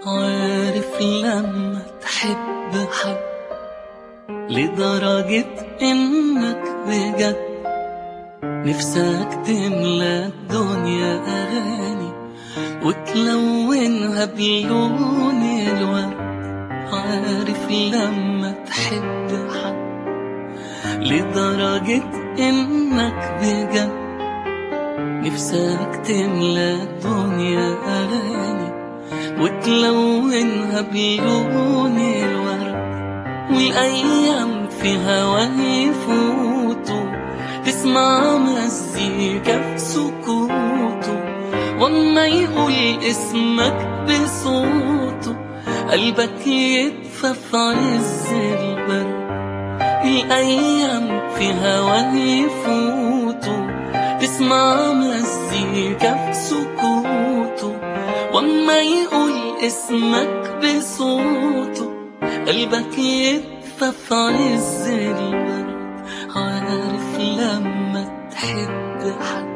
عارف لما تحب حد لدرجة إنك بجد نفسك تملى الدنيا أغاني وتلونها بلون الورد عارف لما تحب حد لدرجة إنك بجد نفسك تملى الدنيا أغاني وتلونها بلون الورد والأيام في هواه يفوتوا تسمع مزيكا في سكوته وما يقول اسمك بصوته قلبك يدفى في عز البرد الأيام في هواه يفوتوا تسمع مزيكا في سكوته وما يقول اسمك بصوته قلبك يدفى في عز البرد عارف لما تحب حد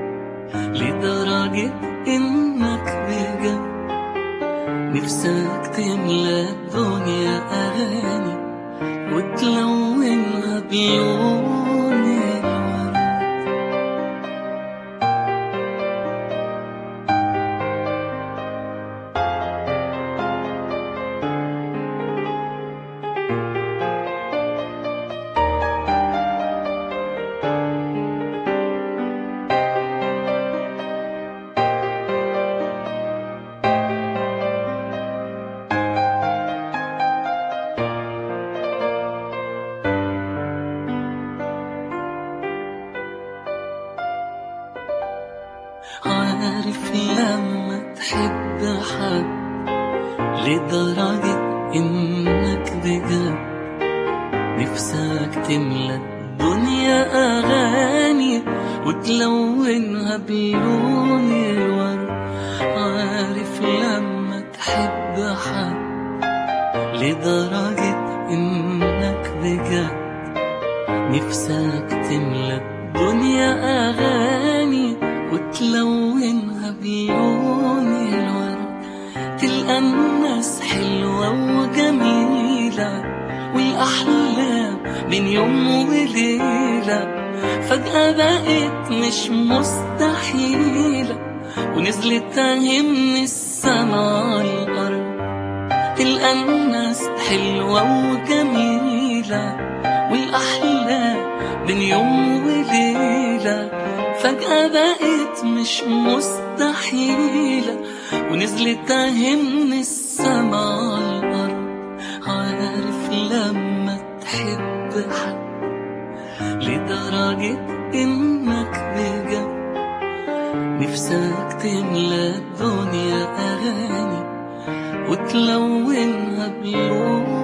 لدرجة إنك بجد نفسك تملى الدنيا أغاني وتلونها بلون الورد عارف لما تحب حد لدرجة إنك بجد نفسك تملى الدنيا أغاني وتلونها بلون الورد عارف لما تحب حد لدرجة إنك بجد نفسك تملى الدنيا أغاني وتلونها بلون الورد تلقى الناس حلوة وجميلة والأحلام بين يوم وليلة فجأة بقت مش مستحيلة ونزلت أهي من السما على الأرض تلقى الناس حلوة وجميلة والأحلام بين يوم وليلة فجأة بقت مش مستحيلة ونزلت أهي من السما على الأرض عارف لما تحب حد لدرجة إنك بجد نفسك تملى الدنيا أغاني وتلونها بلون